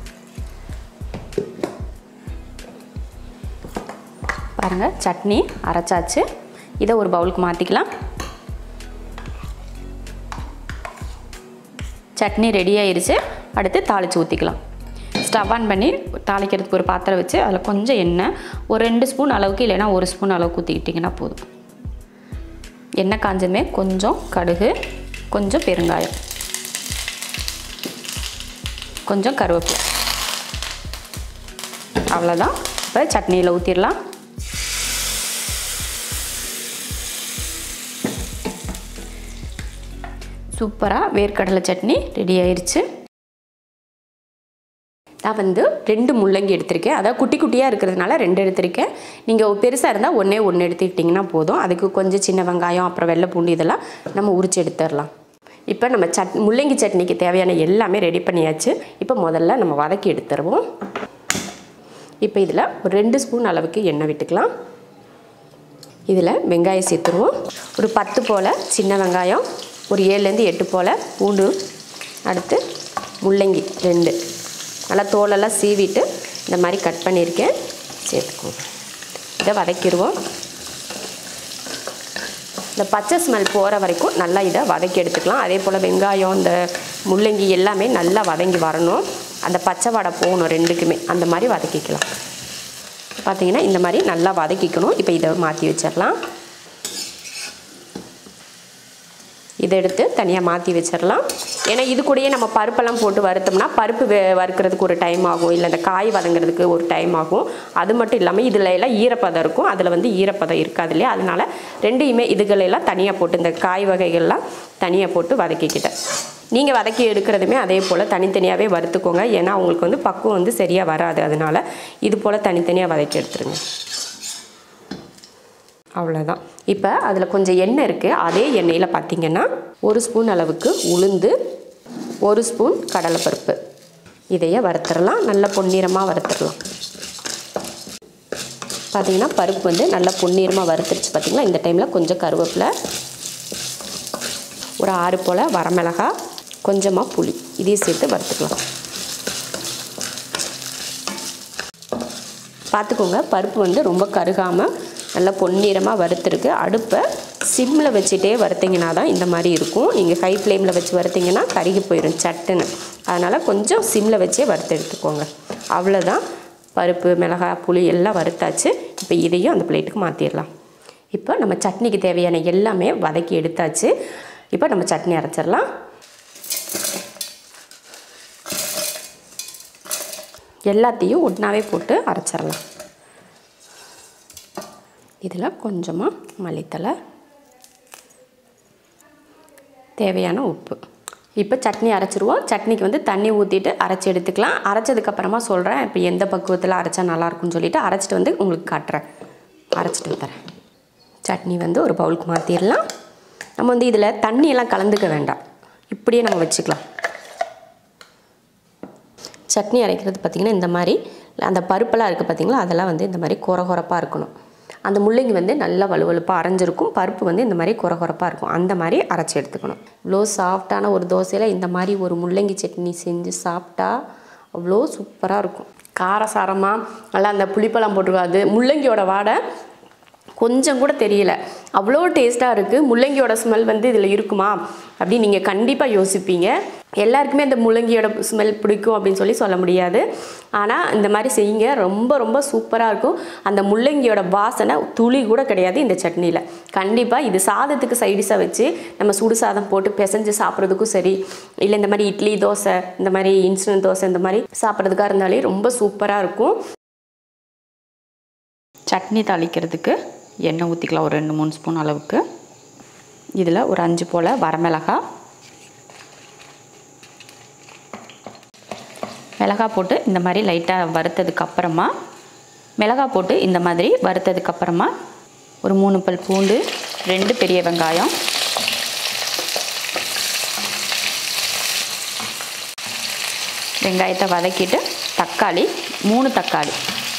பாருங்கள் சட்னி அரைச்சாச்சு இதை ஒரு பவுலுக்கு மாற்றிக்கலாம் சட்னி ரெடி ஆயிருச்சு அடுத்து தாளித்து ஊற்றிக்கலாம் ஸ்டவ் ஆன் பண்ணி தாளிக்கிறதுக்கு ஒரு பாத்திரம் வச்சு அதில் கொஞ்சம் எண்ணெய் ஒரு ரெண்டு ஸ்பூன் அளவுக்கு இல்லைன்னா ஒரு ஸ்பூன் அளவுக்கு ஊற்றிக்கிட்டிங்கன்னா போதும் எண்ணெய் காஞ்சதுமே கொஞ்சம் கடுகு கொஞ்சம் பெருங்காயம் கொஞ்சம் கருவேப்பிலை அவ்வளோதான் இப்போ சட்னியில் ஊற்றிடலாம் சூப்பராக வேர்க்கடலை சட்னி ரெடி ஆயிடுச்சு நான் வந்து ரெண்டு முள்ளங்கி எடுத்திருக்கேன் அதாவது குட்டி குட்டியாக இருக்கிறதுனால ரெண்டு எடுத்திருக்கேன் நீங்கள் பெருசாக இருந்தால் ஒன்றே ஒன்று எடுத்துக்கிட்டிங்கன்னா போதும் அதுக்கு கொஞ்சம் சின்ன வெங்காயம் அப்புறம் வெள்ளை பூண்டு இதெல்லாம் நம்ம உரிச்சு எடுத்துடலாம் இப்போ நம்ம சட் முள்ளங்கி சட்னிக்கு தேவையான எல்லாமே ரெடி பண்ணியாச்சு இப்போ முதல்ல நம்ம வதக்கி எடுத்துருவோம் இப்போ இதில் ஒரு ரெண்டு ஸ்பூன் அளவுக்கு எண்ணெய் விட்டுக்கலாம் இதில் வெங்காயம் சேர்த்துருவோம் ஒரு பத்து போல் சின்ன வெங்காயம் ஒரு ஏழுலேருந்து எட்டு போல் பூண்டு அடுத்து முள்ளங்கி ரெண்டு நல்லா தோலெல்லாம் சீவிட்டு இந்த மாதிரி கட் பண்ணியிருக்கேன் சேர்த்துக்குவோம் இதை வதக்கிடுவோம் இந்த பச்சை ஸ்மெல் போகிற வரைக்கும் நல்லா இதை வதக்கி எடுத்துக்கலாம் அதே போல் வெங்காயம் இந்த முள்ளங்கி எல்லாமே நல்லா வதங்கி வரணும் அந்த பச்சை வடை போகணும் ரெண்டுக்குமே அந்த மாதிரி வதக்கிக்கலாம் பார்த்தீங்கன்னா இந்த மாதிரி நல்லா வதக்கிக்கணும் இப்போ இதை மாற்றி வச்சிடலாம் இதை எடுத்து தனியாக மாற்றி வச்சிடலாம் ஏன்னா இது கூடயே நம்ம பருப்பெல்லாம் போட்டு வறுத்தோம்னா பருப்பு வே வறுக்கிறதுக்கு ஒரு டைம் ஆகும் இல்லை இந்த காய் வதங்குறதுக்கு ஒரு டைம் ஆகும் அது மட்டும் இல்லாமல் இதில் எல்லாம் ஈரப்பதம் இருக்கும் அதில் வந்து ஈரப்பதம் இருக்காது இல்லையா அதனால் ரெண்டையுமே இதுகளெல்லாம் தனியாக போட்டு இந்த காய் வகைகள்லாம் தனியாக போட்டு வதக்கிக்கிட்டேன் நீங்கள் வதக்கி எடுக்கிறதுமே அதே போல் தனித்தனியாகவே வறுத்துக்கோங்க ஏன்னா அவங்களுக்கு வந்து பக்குவம் வந்து சரியாக வராது அதனால் இது போல் தனித்தனியாக வதக்கி எடுத்துருங்க அவ்வளோதான் இப்போ அதில் கொஞ்சம் எண்ணெய் இருக்குது அதே எண்ணெயில் பார்த்தீங்கன்னா ஒரு ஸ்பூன் அளவுக்கு உளுந்து ஒரு ஸ்பூன் கடலைப்பருப்பு இதையே வறுத்துடலாம் நல்ல பொன்னிறமாக வறுத்துடலாம் பார்த்தீங்கன்னா பருப்பு வந்து நல்லா பொன்னிறமாக வறுத்துருச்சு பார்த்தீங்களா இந்த டைமில் கொஞ்சம் கருவேப்பிலை ஒரு ஆறு போல் வரமிளகா கொஞ்சமாக புளி இதையும் சேர்த்து வறுத்துக்கலாம் பார்த்துக்கோங்க பருப்பு வந்து ரொம்ப கருகாமல் நல்லா பொன்னிறமாக வறுத்துருக்கு அடுப்பை சிம்மில் வச்சுட்டே வறுத்தீங்கன்னா தான் இந்த மாதிரி இருக்கும் நீங்கள் ஹை ஃப்ளேமில் வச்சு வறுத்தீங்கன்னா கருகி போயிடும் சட்டுன்னு அதனால் கொஞ்சம் சிம்மில் வச்சே வறுத்து எடுத்துக்கோங்க அவ்வளோதான் பருப்பு மிளகாய் புளி எல்லாம் வறுத்தாச்சு இப்போ இதையும் அந்த பிளேட்டுக்கு மாற்றிடலாம் இப்போ நம்ம சட்னிக்கு தேவையான எல்லாமே வதக்கி எடுத்தாச்சு இப்போ நம்ம சட்னி அரைச்சிடலாம் எல்லாத்தையும் ஒன்றாவே போட்டு அரைச்சிடலாம் இதில் கொஞ்சமாக மல்லித்தலை தேவையான உப்பு இப்போ சட்னி அரைச்சிருவோம் சட்னிக்கு வந்து தண்ணி ஊற்றிட்டு அரைச்சி எடுத்துக்கலாம் அரைச்சதுக்கப்புறமா சொல்கிறேன் இப்போ எந்த பக்குவத்தில் அரைச்சா நல்லாயிருக்கும்னு சொல்லிட்டு அரைச்சிட்டு வந்து உங்களுக்கு காட்டுறேன் அரைச்சிட்டு தரேன் சட்னி வந்து ஒரு பவுலுக்கு மாற்றிடலாம் நம்ம வந்து இதில் தண்ணியெல்லாம் கலந்துக்க வேண்டாம் இப்படியே நம்ம வச்சுக்கலாம் சட்னி அரைக்கிறது பார்த்திங்கன்னா இந்த மாதிரி அந்த பருப்பெல்லாம் இருக்குது பார்த்திங்களா அதெல்லாம் வந்து இந்த மாதிரி குறை குறைப்பாக இருக்கணும் அந்த முள்ளங்கி வந்து நல்லா வலுவலுப்பாக அரைஞ்சிருக்கும் பருப்பு வந்து இந்த மாதிரி குறை குறைப்பாக இருக்கும் அந்த மாதிரி அரைச்சி எடுத்துக்கணும் இவ்வளோ சாஃப்டான ஒரு தோசையில் இந்த மாதிரி ஒரு முள்ளங்கி சட்னி செஞ்சு சாப்பிட்டா அவ்வளோ சூப்பராக இருக்கும் காரசாரமாக நல்லா அந்த புளிப்பழம் போட்டுருக்காது முள்ளங்கியோட வாடை கொஞ்சம் கூட தெரியல அவ்வளோ டேஸ்ட்டாக இருக்குது முள்ளங்கியோட ஸ்மெல் வந்து இதில் இருக்குமா அப்படின்னு நீங்கள் கண்டிப்பாக யோசிப்பீங்க எல்லாருக்குமே இந்த முள்ளங்கியோட ஸ்மெல் பிடிக்கும் அப்படின்னு சொல்லி சொல்ல முடியாது ஆனால் இந்த மாதிரி செய்யுங்க ரொம்ப ரொம்ப சூப்பராக இருக்கும் அந்த முள்ளங்கியோட வாசனை துளி கூட கிடையாது இந்த சட்னியில் கண்டிப்பாக இது சாதத்துக்கு சைடிஷாக வச்சு நம்ம சுடு சாதம் போட்டு பிசைஞ்சு சாப்பிட்றதுக்கும் சரி இல்லை இந்த மாதிரி இட்லி தோசை இந்த மாதிரி இன்ஸ்டன்ட் தோசை இந்த மாதிரி சாப்பிட்றதுக்காக இருந்தாலே ரொம்ப சூப்பராக இருக்கும் சட்னி தாளிக்கிறதுக்கு எண்ணெய் ஊற்றிக்கலாம் ஒரு ரெண்டு மூணு ஸ்பூன் அளவுக்கு இதில் ஒரு அஞ்சு போல் வரமிளகா மிளகாய் போட்டு இந்த மாதிரி லைட்டாக வறுத்ததுக்கு அப்புறமா மிளகாய் போட்டு இந்த மாதிரி வறுத்ததுக்கு அப்புறமா ஒரு மூணு பல் பூண்டு ரெண்டு பெரிய வெங்காயம் வெங்காயத்தை வதக்கிட்டு தக்காளி மூணு தக்காளி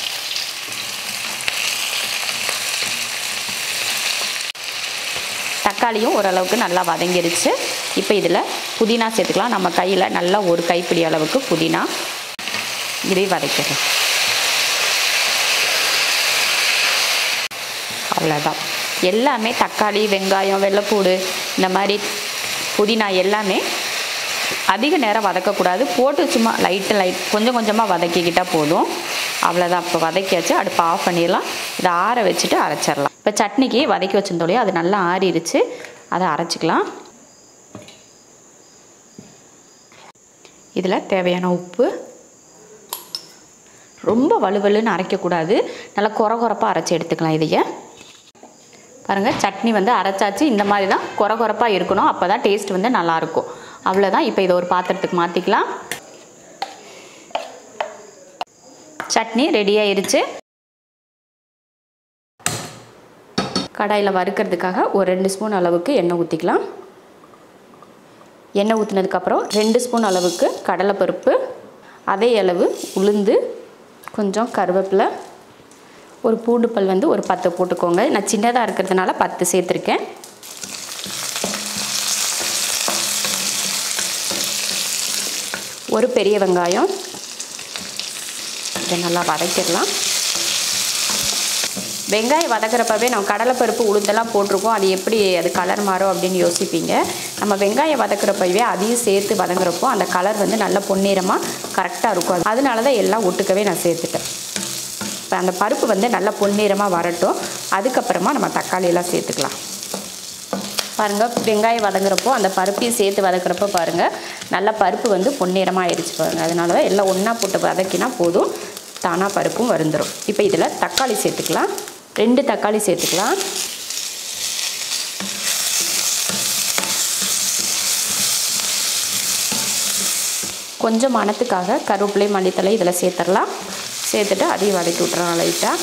தக்காளியும் ஓரளவுக்கு நல்லா வதங்கிருச்சு இப்போ இதில் புதினா சேர்த்துக்கலாம் நம்ம கையில் நல்லா ஒரு கைப்பிடி அளவுக்கு புதினா இதை வதக்கிடுறோம் அவ்வளோதான் எல்லாமே தக்காளி வெங்காயம் வெள்ளைப்பூடு இந்த மாதிரி புதினா எல்லாமே அதிக நேரம் வதக்கக்கூடாது போட்டு சும்மா லைட்டு லைட் கொஞ்சம் கொஞ்சமாக வதக்கிக்கிட்டால் போதும் அவ்வளோதான் இப்போ வதக்கியாச்சு அடுப்பு ஆஃப் பண்ணிடலாம் இதை ஆற வச்சுட்டு அரைச்சிடலாம் இப்போ சட்னிக்கு வதக்கி வச்சிருந்தோலையோ அது நல்லா ஆறிடுச்சு அதை அரைச்சிக்கலாம் இதில் தேவையான உப்பு ரொம்ப வலுவலுன்னு அரைக்கக்கூடாது நல்லா குறை குறைப்பாக அரைச்சி எடுத்துக்கலாம் இதையை பாருங்கள் சட்னி வந்து அரைச்சாச்சு இந்த மாதிரி தான் குறை குறைப்பாக இருக்கணும் அப்போ தான் டேஸ்ட் வந்து நல்லாயிருக்கும் அவ்வளோதான் இப்போ இதை ஒரு பாத்திரத்துக்கு மாற்றிக்கலாம் சட்னி ரெடி ஆயிருச்சு கடாயில் வறுக்கிறதுக்காக ஒரு ரெண்டு ஸ்பூன் அளவுக்கு எண்ணெய் ஊற்றிக்கலாம் எண்ணெய் ஊற்றினதுக்கப்புறம் ரெண்டு ஸ்பூன் அளவுக்கு கடலைப்பருப்பு அதே அளவு உளுந்து கொஞ்சம் கருவேப்பிலை ஒரு பூண்டு பல் வந்து ஒரு பத்து போட்டுக்கோங்க நான் சின்னதாக இருக்கிறதுனால பத்து சேர்த்துருக்கேன் ஒரு பெரிய வெங்காயம் இதை நல்லா வதக்கிடலாம் வெங்காயம் வதக்குறப்பவே நம்ம கடலைப்பருப்பு உளுந்தெல்லாம் போட்டிருக்கோம் அது எப்படி அது கலர் மாறும் அப்படின்னு யோசிப்பீங்க நம்ம வெங்காயம் வதக்குறப்பவே அதையும் சேர்த்து வதங்குறப்போ அந்த கலர் வந்து நல்ல பொன்னிறமாக கரெக்டாக இருக்கும் அதனால தான் எல்லாம் ஒட்டுக்கவே நான் சேர்த்துட்டேன் இப்போ அந்த பருப்பு வந்து நல்லா பொன்னிறமாக வரட்டும் அதுக்கப்புறமா நம்ம தக்காளி எல்லாம் சேர்த்துக்கலாம் பாருங்கள் வெங்காயம் வதங்குறப்போ அந்த பருப்பையும் சேர்த்து வதக்குறப்போ பாருங்கள் நல்லா பருப்பு வந்து பொன்னிறமாக ஆயிடுச்சு பாருங்கள் அதனால தான் எல்லாம் ஒன்றா போட்டு வதக்கினா போதும் தானாக பருப்பும் வருந்துடும் இப்போ இதில் தக்காளி சேர்த்துக்கலாம் ரெண்டு தக்காளி சேர்த்துக்கலாம் கொஞ்சம் மணத்துக்காக கருவேப்பிலை மல்லித்தலை இதில் சேர்த்துடலாம் சேர்த்துட்டு அதையும் வதக்கி விட்டுறலாம் லைட்டாக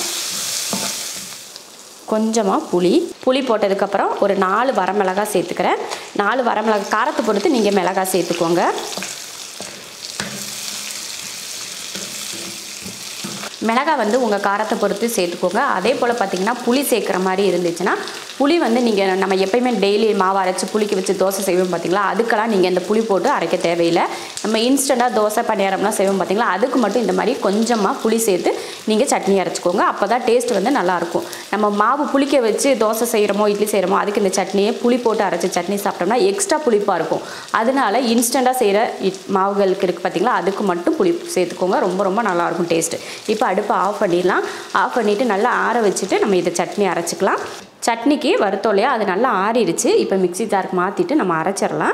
கொஞ்சமாக புளி புளி போட்டதுக்கப்புறம் ஒரு நாலு வரமிளகாய் சேர்த்துக்கிறேன் நாலு வரமிளகாய் காரத்தை பொறுத்து நீங்கள் மிளகாய் சேர்த்துக்கோங்க மிளகாய் வந்து உங்கள் காரத்தை பொறுத்து சேர்த்துக்கோங்க அதே போல் பார்த்தீங்கன்னா புளி சேர்க்குற மாதிரி இருந்துச்சுன்னா புளி வந்து நீங்கள் நம்ம எப்பயுமே டெய்லி மாவு அரைச்சி புளிக்க வச்சு தோசை செய்வோம் பார்த்தீங்களா அதுக்கெல்லாம் நீங்கள் இந்த புளி போட்டு அரைக்க தேவையில்லை நம்ம இன்ஸ்டண்ட்டாக தோசை பணியாரம்லாம் செய்வோம் பார்த்தீங்களா அதுக்கு மட்டும் இந்த மாதிரி கொஞ்சமாக புளி சேர்த்து நீங்கள் சட்னி அரைச்சிக்கோங்க அப்போ தான் டேஸ்ட் வந்து நல்லாயிருக்கும் நம்ம மாவு புளிக்க வச்சு தோசை செய்கிறோமோ இட்லி செய்கிறோமோ அதுக்கு இந்த சட்னியை புளி போட்டு அரைச்சி சட்னி சாப்பிட்டோம்னா எக்ஸ்ட்ரா புளிப்பாக இருக்கும் அதனால இன்ஸ்டண்ட்டாக செய்கிற இட் மாவுகளுக்கு இருக்குது பார்த்தீங்களா அதுக்கு மட்டும் புளி சேர்த்துக்கோங்க ரொம்ப ரொம்ப நல்லாயிருக்கும் டேஸ்ட்டு இப்போ அடுப்பை ஆஃப் பண்ணிடலாம் ஆஃப் பண்ணிவிட்டு நல்லா ஆற வச்சுட்டு நம்ம இதை சட்னி அரைச்சிக்கலாம் சட்னிக்கு வறுத்தோம் இல்லையா அது நல்லா ஆறிடுச்சு இப்போ மிக்ஸி ஜாருக்கு மாற்றிட்டு நம்ம அரைச்சிடலாம்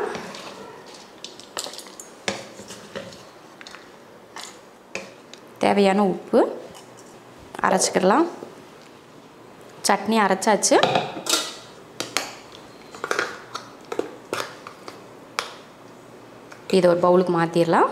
தேவையான உப்பு அரைச்சிக்கிடலாம் சட்னி அரைச்சாச்சு இதை ஒரு பவுலுக்கு மாற்றிடலாம்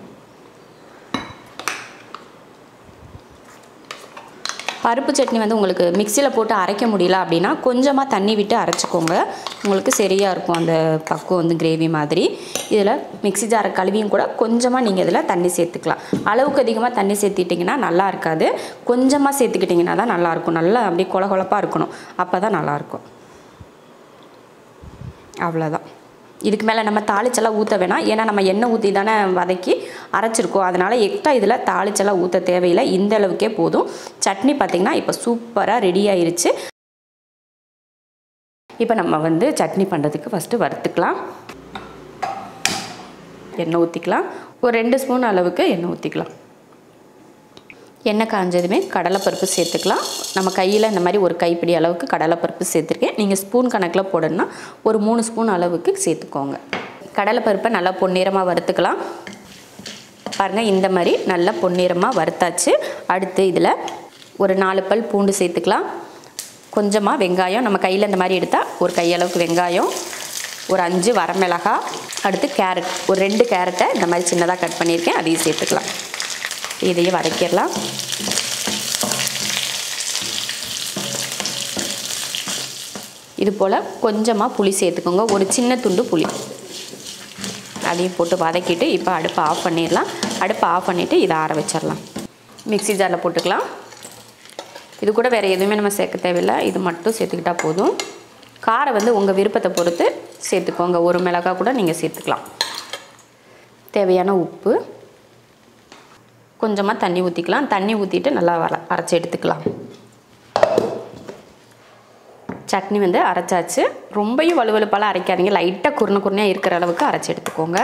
பருப்பு சட்னி வந்து உங்களுக்கு மிக்சியில் போட்டு அரைக்க முடியல அப்படின்னா கொஞ்சமாக தண்ணி விட்டு அரைச்சிக்கோங்க உங்களுக்கு சரியாக இருக்கும் அந்த பக்குவம் வந்து கிரேவி மாதிரி இதில் மிக்ஸி ஜாரை கழுவியும் கூட கொஞ்சமாக நீங்கள் இதில் தண்ணி சேர்த்துக்கலாம் அளவுக்கு அதிகமாக தண்ணி சேர்த்திட்டிங்கன்னா நல்லா இருக்காது கொஞ்சமாக சேர்த்துக்கிட்டிங்கன்னா தான் நல்லாயிருக்கும் நல்லா அப்படியே கொல கொலப்பாக இருக்கணும் அப்போ தான் நல்லாயிருக்கும் அவ்வளோதான் இதுக்கு மேலே நம்ம தாளிச்செல்லாம் ஊற்ற வேணாம் ஏன்னா நம்ம எண்ணெய் ஊற்றி தானே வதக்கி அரைச்சிருக்கோம் அதனால் எக்ஸ்ட்ரா இதில் தாளிச்செல்லாம் ஊற்ற தேவையில்லை இந்த அளவுக்கே போதும் சட்னி பார்த்திங்கன்னா இப்போ சூப்பராக ரெடி ஆயிருச்சு இப்போ நம்ம வந்து சட்னி பண்ணுறதுக்கு ஃபஸ்ட்டு வறுத்துக்கலாம் எண்ணெய் ஊற்றிக்கலாம் ஒரு ரெண்டு ஸ்பூன் அளவுக்கு எண்ணெய் ஊற்றிக்கலாம் எண்ணெய் காஞ்சதுமே கடலைப்பருப்பு சேர்த்துக்கலாம் நம்ம கையில் இந்த மாதிரி ஒரு கைப்பிடி அளவுக்கு கடலைப்பருப்பு சேர்த்துருக்கேன் நீங்கள் ஸ்பூன் கணக்கில் போடணும்னா ஒரு மூணு ஸ்பூன் அளவுக்கு சேர்த்துக்கோங்க கடலைப்பருப்பை நல்லா பொன்னிறமாக வறுத்துக்கலாம் பாருங்கள் இந்த மாதிரி நல்லா பொன்னிறமாக வறுத்தாச்சு அடுத்து இதில் ஒரு நாலு பல் பூண்டு சேர்த்துக்கலாம் கொஞ்சமாக வெங்காயம் நம்ம கையில் இந்த மாதிரி எடுத்தால் ஒரு கையளவுக்கு வெங்காயம் ஒரு அஞ்சு வரமிளகாய் அடுத்து கேரட் ஒரு ரெண்டு கேரட்டை இந்த மாதிரி சின்னதாக கட் பண்ணியிருக்கேன் அதையும் சேர்த்துக்கலாம் இதையும் வதக்கிடலாம் இது போல் கொஞ்சமாக புளி சேர்த்துக்கோங்க ஒரு சின்ன துண்டு புளி அதையும் போட்டு வதக்கிட்டு இப்போ அடுப்பை ஆஃப் பண்ணிடலாம் அடுப்பை ஆஃப் பண்ணிவிட்டு இதை ஆற வச்சிடலாம் மிக்ஸி ஜாரில் போட்டுக்கலாம் இது கூட வேறு எதுவுமே நம்ம சேர்க்க தேவையில்லை இது மட்டும் சேர்த்துக்கிட்டா போதும் காரம் வந்து உங்கள் விருப்பத்தை பொறுத்து சேர்த்துக்கோங்க ஒரு மிளகாய் கூட நீங்கள் சேர்த்துக்கலாம் தேவையான உப்பு கொஞ்சமாக தண்ணி ஊற்றிக்கலாம் தண்ணி ஊற்றிட்டு நல்லா வர அரைச்சி எடுத்துக்கலாம் சட்னி வந்து அரைச்சாச்சு ரொம்பவும் வலுவலுப்பாலாம் அரைக்காதீங்க லைட்டாக குருணை குருணையாக இருக்கிற அளவுக்கு அரைச்சி எடுத்துக்கோங்க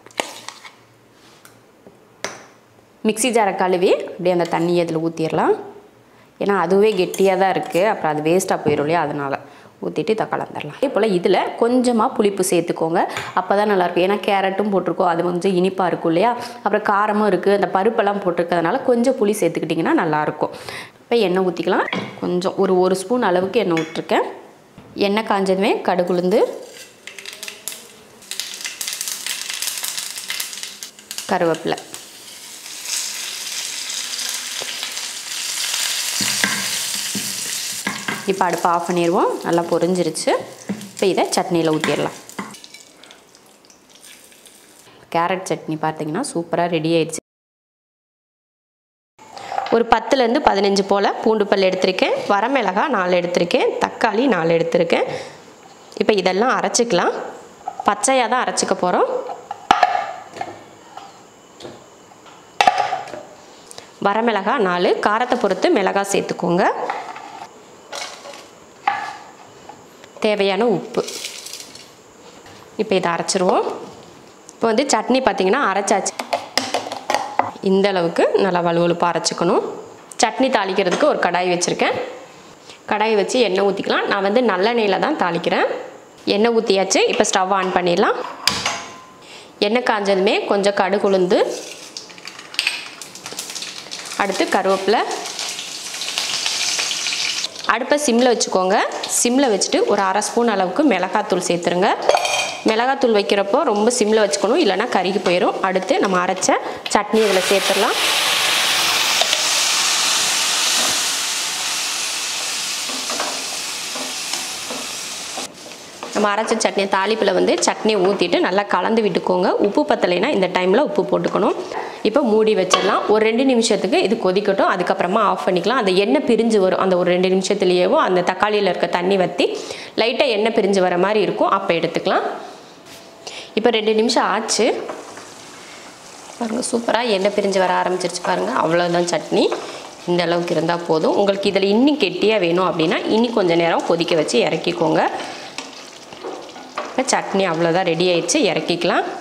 மிக்ஸி ஜாரை கழுவி அப்படியே அந்த தண்ணியை அதில் ஊற்றிடலாம் ஏன்னா அதுவே கெட்டியாக தான் இருக்குது அப்புறம் அது வேஸ்ட்டாக போயிடும் இல்லையா அதனால் ஊற்றிட்டு இதை கலந்துடலாம் அதே போல் இதில் கொஞ்சமாக புளிப்பு சேர்த்துக்கோங்க அப்போ தான் நல்லாயிருக்கும் ஏன்னா கேரட்டும் போட்டிருக்கோம் அது கொஞ்சம் இனிப்பாக இருக்கும் இல்லையா அப்புறம் காரமும் இருக்குது அந்த பருப்பெல்லாம் போட்டிருக்கிறதுனால கொஞ்சம் புளி சேர்த்துக்கிட்டிங்கன்னா நல்லாயிருக்கும் இப்போ எண்ணெய் ஊற்றிக்கலாம் கொஞ்சம் ஒரு ஒரு ஸ்பூன் அளவுக்கு எண்ணெய் விட்ருக்கேன் எண்ணெய் காஞ்சதுமே கடுகுளுந்து கருவேப்பிலை இப்போ அடுப்பை ஆஃப் பண்ணிடுவோம் நல்லா பொரிஞ்சிருச்சு இப்போ இதை சட்னியில் ஊற்றிடலாம் கேரட் சட்னி பார்த்தீங்கன்னா சூப்பராக ரெடி ஆயிடுச்சு ஒரு பத்துலேருந்து பதினஞ்சு போல் பூண்டு பல் எடுத்திருக்கேன் வரமிளகா நாலு எடுத்திருக்கேன் தக்காளி நாலு எடுத்திருக்கேன் இப்போ இதெல்லாம் அரைச்சிக்கலாம் பச்சையாக தான் அரைச்சிக்க போகிறோம் வரமிளகா நாலு காரத்தை பொறுத்து மிளகாய் சேர்த்துக்கோங்க தேவையான உப்பு இப்போ இதை அரைச்சிருவோம் இப்போ வந்து சட்னி பார்த்திங்கன்னா அரைச்சாச்சு இந்த அளவுக்கு நல்லா வலுவலுப்பாக அரைச்சிக்கணும் சட்னி தாளிக்கிறதுக்கு ஒரு கடாய் வச்சுருக்கேன் கடாய் வச்சு எண்ணெய் ஊற்றிக்கலாம் நான் வந்து நல்லெண்ணெயில் தான் தாளிக்கிறேன் எண்ணெய் ஊற்றியாச்சு இப்போ ஸ்டவ் ஆன் பண்ணிடலாம் எண்ணெய் காஞ்சதுமே கொஞ்சம் கடுகு உளுந்து அடுத்து கருவேப்பிலை அடுப்பை சிம்மில் வச்சுக்கோங்க சிம்மில் வச்சுட்டு ஒரு அரை ஸ்பூன் அளவுக்கு மிளகாத்தூள் சேர்த்துருங்க மிளகாத்தூள் வைக்கிறப்போ ரொம்ப சிம்மில் வச்சுக்கணும் இல்லைன்னா கருகி போயிடும் அடுத்து நம்ம அரைச்ச சட்னி இதில் சேர்த்துடலாம் நம்ம அரைச்ச சட்னியை தாளிப்பில் வந்து சட்னியை ஊற்றிட்டு நல்லா கலந்து விட்டுக்கோங்க உப்பு பத்தலைனா இந்த டைமில் உப்பு போட்டுக்கணும் இப்போ மூடி வச்சிடலாம் ஒரு ரெண்டு நிமிஷத்துக்கு இது கொதிக்கட்டும் அதுக்கப்புறமா ஆஃப் பண்ணிக்கலாம் அந்த எண்ணெய் பிரிஞ்சு வரும் அந்த ஒரு ரெண்டு நிமிஷத்துலேயேவும் அந்த தக்காளியில் இருக்க தண்ணி வற்றி லைட்டாக எண்ணெய் பிரிஞ்சு வர மாதிரி இருக்கும் அப்போ எடுத்துக்கலாம் இப்போ ரெண்டு நிமிஷம் ஆச்சு பாருங்கள் சூப்பராக எண்ணெய் பிரிஞ்சு வர ஆரம்பிச்சிருச்சு பாருங்கள் அவ்வளோதான் சட்னி இந்த அளவுக்கு இருந்தால் போதும் உங்களுக்கு இதில் இன்னும் கெட்டியாக வேணும் அப்படின்னா இன்னி கொஞ்சம் நேரம் கொதிக்க வச்சு இறக்கிக்கோங்க இப்போ சட்னி அவ்வளோதான் ரெடி ஆயிடுச்சு இறக்கிக்கலாம்